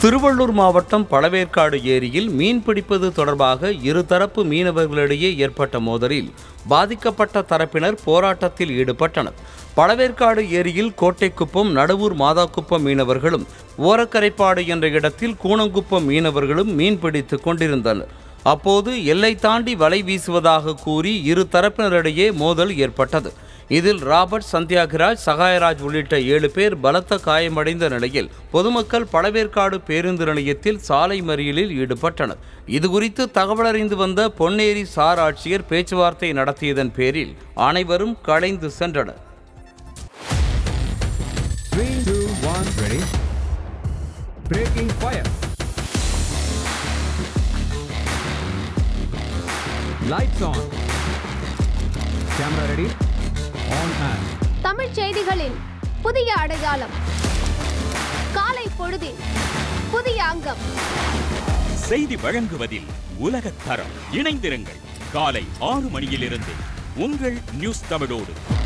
திருவள்ளூர் மாவட்டம் பழவேற்காடு ஏரியில் மீன் பிடிப்பது தொடர்பாக இருதரப்பு மீனவர்களிடையே ஏற்பட்ட மோதலில் பாதிக்கப்பட்ட தரப்பினர் போராட்டத்தில் ஈடுபட்டனர் பழவேற்காடு ஏரியில் கோட்டைக்குப்பம் நடுவூர் மாதாக்குப்பம் மீனவர்களும் ஓரக்கரைப்பாடு என்ற இடத்தில் கூணங்குப்பம் மீனவர்களும் மீன் பிடித்துக் கொண்டிருந்தனர் அப்போது எல்லை தாண்டி வலை வீசுவதாக கூறி இரு தரப்பினரிடையே மோதல் ஏற்பட்டது இதில் ராபர்ட் சந்தியாகிராஜ் சகாயராஜ் உள்ளிட்ட ஏழு பேர் பலத்த காயமடைந்த நிலையில் பொதுமக்கள் பழவேற்காடு பேருந்து நிலையத்தில் சாலை மறியலில் ஈடுபட்டனர் இதுகுறித்து தகவலறிந்து வந்த பொன்னேரி சார் ஆட்சியர் பேச்சுவார்த்தை நடத்தியதன் பேரில் அனைவரும் கலைந்து சென்றனர் Three, two, one, ready. Breaking fire. Lights on. Camera ready. On and. தமிழ்ச் செய்திகளின் புதிய அடையாளம் காலை பொழுதின் புதிய அங்கம் செய்தி வழங்குவதில் உலகத் தரம் இணைந்திருங்கள் காலை ஆறு மணியிலிருந்து உங்கள் நியூஸ் தமிழோடு